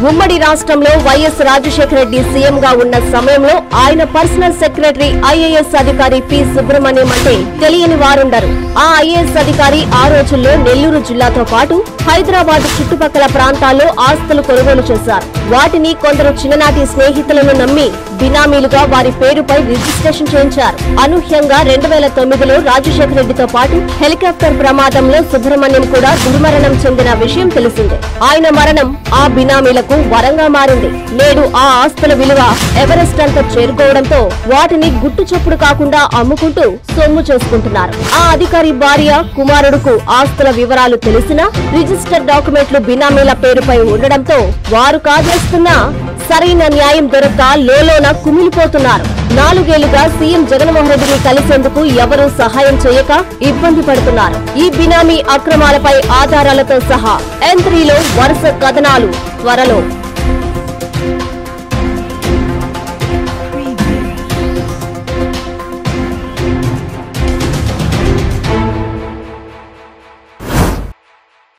ఉమ్మడి రాష్ట్రంలో YS Rajasekhara Reddy CM గా ఉన్న సమయంలో ఆయన పర్సనల్ సెక్రటరీ ఐఏఎస్ అధికారి పి సుబ్రహ్మణ్యం అంటే తెలియని వారుండరు ఆ ఐఏఎస్ అధికారి ఆ రోజుల్లో నెల్లూరు జిల్లాతో పాటు హైదరాబాద్ చుట్టుపక్కల ప్రాంతాల్లో ఆస్తులు కొనుగోలు చేశారు వాటిని కొందరు చిన్ననాటి స్నేహితులను నమ్మి బినామీలుగా వారి పేరుపై రిజిస్ట్రేషన్ చేయించారు అనూహ్యంగా రెండు వేల తొమ్మిదిలో రాజశేఖర రెడ్డితో పాటు హెలికాప్టర్ ప్రమాదంలో సుబ్రహ్మణ్యం కూడా దుర్మరణం చెందిన విషయం తెలిసిందే ఆయన మరణం ఆ బినామీలకు వరంగా మారింది నేడు ఆ ఆస్తుల విలువ ఎవరెస్ట్ అంత చేరుకోవడంతో వాటిని గుట్టు చప్పుడు కాకుండా అమ్ముకుంటూ సొమ్ము చేసుకుంటున్నారు ఆ అధికారి భార్య కుమారుడుకు ఆస్తుల వివరాలు తెలిసినా రిజిస్టర్ డాక్యుమెంట్లు బినామీల పేరుపై ఉండడంతో వారు కాజేస్తున్నా సరైన న్యాయం దొరక్క లోలోన కుమిలిపోతున్నారు నాలుగేళ్లుగా సీఎం జగన్మోహన్ రెడ్డిని కలిసేందుకు ఎవరూ సహాయం చేయక ఇబ్బంది పడుతున్నారు ఈ బినామీ అక్రమాలపై ఆధారాలతో సహా ఎంత్రీలో వరుస కథనాలు త్వరలో